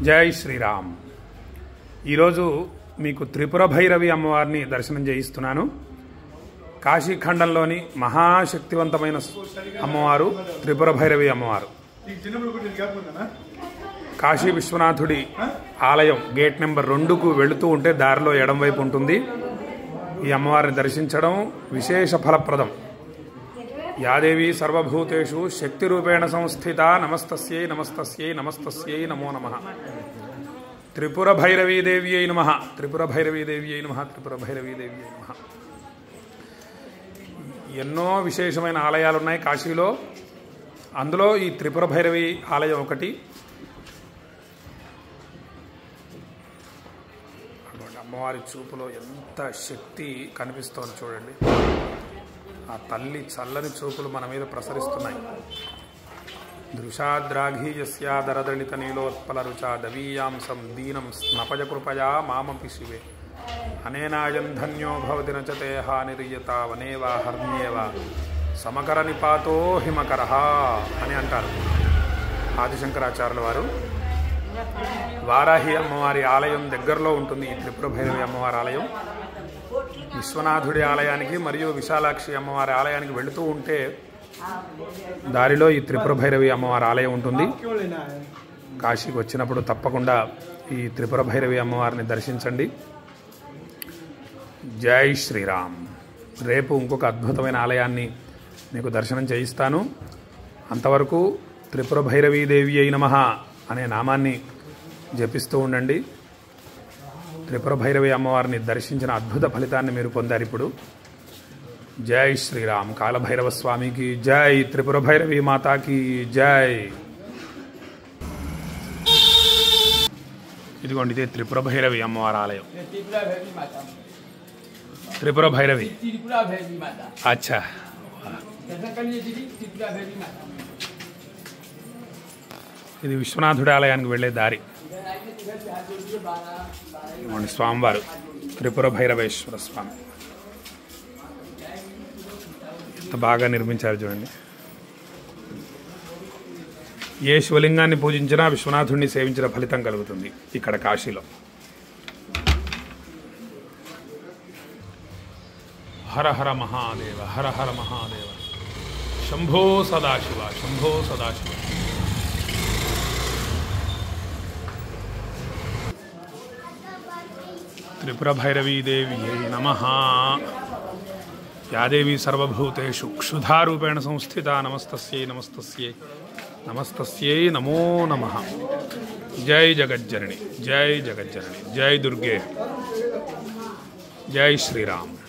జై శ్రీరామ్ ఈరోజు మీకు త్రిపుర భైరవి అమ్మవారిని దర్శనం చేయిస్తున్నాను కాశీఖండంలోని మహాశక్తివంతమైన అమ్మవారు త్రిపుర భైరవి అమ్మవారు ಈಗ ಚಿನ್ನಬಳ ಕೊಟ್ಟಿದ್ದು ಗ್ಯಾಪ್ ಬಂದನಾ కాశీ విశ్వనాథుడి ఆలయం గేట్ నెంబర్ రెండుకు వెళుతూ ఉంటే దారిలో ఎడం వైపు ఉంటుంది ఈ అమ్మవారిని దర్శించడం విశేష ఫలప్రదం యాదేవి సర్వభూతేషు శక్తి రూపేణ సంస్థిత నమస్తస్యై నమస్తస్యై నమస్తస్యై నమో నమ త్రిపుర భైరవీదేవి అయి నమ త్రిపుర భైరవీదేవి అయి నమ త్రిపుర భైరవీదేవి అయి నమ ఎన్నో విశేషమైన ఆలయాలు ఉన్నాయి కాశీలో అందులో ఈ త్రిపుర భైరవి ఆలయం ఒకటి అటువంటి అమ్మవారి చూపులో ఎంత శక్తి కనిపిస్తోంది చూడండి ఆ తల్లి చల్లని చూపులు మన మీద ప్రసరిస్తున్నాయి దృశాద్రాఘీయస్యాదరదళిత నీలోత్పల రుచా దవీయాంసం దీనం స్నపజ కృపయా మామపి శివే అనేనాయం ధన్యో భవతి నచతే హానిరియత వనేవా హర్మ్యేవా సమకర నిపాతో హిమకర అని అంటారు ఆదిశంకరాచార్యుల వారు వారాహి అమ్మవారి ఆలయం దగ్గరలో ఉంటుంది ఈ త్రిపుర భైరవి అమ్మవారి ఆలయం విశ్వనాథుడి ఆలయానికి మరియు విశాలాక్షి అమ్మవారి ఆలయానికి వెళుతూ ఉంటే దారిలో ఈ త్రిపుర భైరవి అమ్మవారి ఆలయం ఉంటుంది ಕೇಳಿನ కాశీకి వచ్చినప్పుడు తప్పకుండా ఈ త్రిపుర భైరవి అమ్మవారిని దర్శించండి జై శ్రీరామ్ రేపు ఇంకొక అద్భుతమైన ఆలయాన్ని మీకు దర్శనం చేయిస్తాను అంతవరకు త్రిపుర భైరవీదేవి అయి నమః అనే నామాన్ని జపిస్తూ ఉండండి త్రిపుర భైరవి అమ్మవారిని దర్శించిన అద్భుత ఫలితాన్ని మీరు పొందారు ఇప్పుడు జై శ్రీరామ్ కాలభైరవ స్వామికి జై త్రిపుర భైరవి మాతాకి జై ఇదిగోండి ఇదే త్రిపుర భైరవి అమ్మవారి ఆలయం त्रिपुरा भैरवी माता త్రిపుర భైరవి त्रिपुरा भैरवी माता అచ్చా दर्शन करिए दीदी त्रिपुरा भैरवी माता ఇది విశ్వనాథుడి ఆలయానికి వెళ్ళే దారి ఇదిగోండి స్వామివారు త్రిపుర భైరవేశ్వర స్వామి ఎంత బాగా నిర్మించారు చూడండి ఏ శివలింగాన్ని పూజించినా విశ్వనాథుడిని సేవించిన ఫలితం కలుగుతుంది ఇక్కడ కాశీలో హర హర మహాదేవ హర హర మహాదేవ శంభో సదాశివ శంభో సదాశివ త్రిపురభైరవీదేవి నమ యాదేవి సర్వభూతేషు క్షుధారూపేణ సంస్థిత నమస్తస్యై నమస్తస్యై నమస్తస్యై నమో నమ జై జగజ్జనని జై జగజ్జనని జై దుర్గే జై శ్రీరామ్